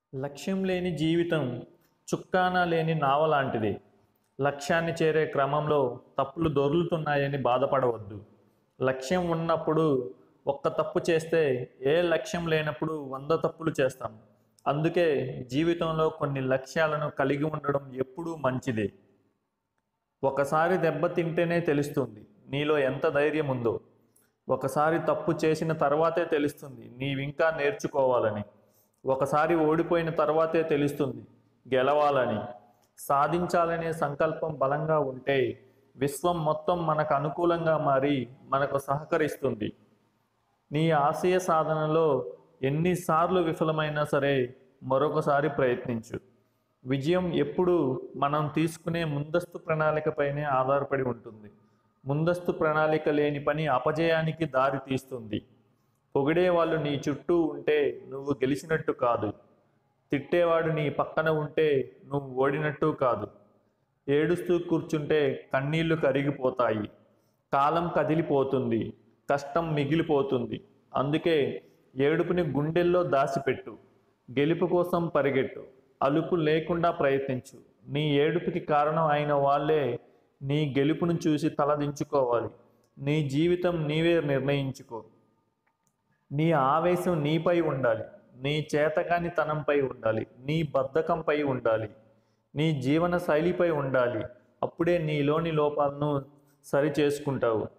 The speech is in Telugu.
లక్ష్యం లేని జీవితం చుక్కాన లేని నావ లాంటిది లక్ష్యాన్ని చేరే క్రమంలో తప్పులు దొర్లుతున్నాయని బాధపడవద్దు లక్ష్యం ఉన్నప్పుడు ఒక్క తప్పు చేస్తే ఏ లక్ష్యం లేనప్పుడు వంద తప్పులు చేస్తాం అందుకే జీవితంలో కొన్ని లక్ష్యాలను కలిగి ఉండడం ఎప్పుడూ మంచిదే ఒకసారి దెబ్బ తింటేనే తెలుస్తుంది నీలో ఎంత ధైర్యం ఉందో ఒకసారి తప్పు చేసిన తర్వాతే తెలుస్తుంది నీవింకా నేర్చుకోవాలని ఒకసారి ఓడిపోయిన తర్వాతే తెలుస్తుంది గెలవాలని సాధించాలనే సంకల్పం బలంగా ఉంటే విశ్వం మొత్తం మనకు అనుకూలంగా మారి మనకు సహకరిస్తుంది నీ ఆశయ సాధనలో ఎన్నిసార్లు విఫలమైనా సరే మరొకసారి ప్రయత్నించు విజయం ఎప్పుడూ మనం తీసుకునే ముందస్తు ప్రణాళికపైనే ఆధారపడి ఉంటుంది ముందస్తు ప్రణాళిక లేని పని అపజయానికి దారి తీస్తుంది పొగిడే వాళ్ళు నీ చుట్టూ ఉంటే నువ్వు గెలిచినట్టు కాదు తిట్టేవాడు నీ పక్కన ఉంటే నువ్వు ఓడినట్టు కాదు ఏడుస్తూ కూర్చుంటే కన్నీళ్లు కరిగిపోతాయి కాలం కదిలిపోతుంది కష్టం మిగిలిపోతుంది అందుకే ఏడుపుని గుండెల్లో దాచిపెట్టు గెలుపు కోసం పరిగెట్టు అలుపు లేకుండా ప్రయత్నించు నీ ఏడుపుకి కారణం అయిన వాళ్ళే నీ గెలుపును చూసి తలదించుకోవాలి నీ జీవితం నీవే నిర్ణయించుకో నీ ఆవేశం నీపై ఉండాలి నీ చేతకాని తనంపై ఉండాలి నీ బద్ధకంపై ఉండాలి నీ జీవన శైలిపై ఉండాలి అప్పుడే నీలోని లోపాలను సరి చేసుకుంటావు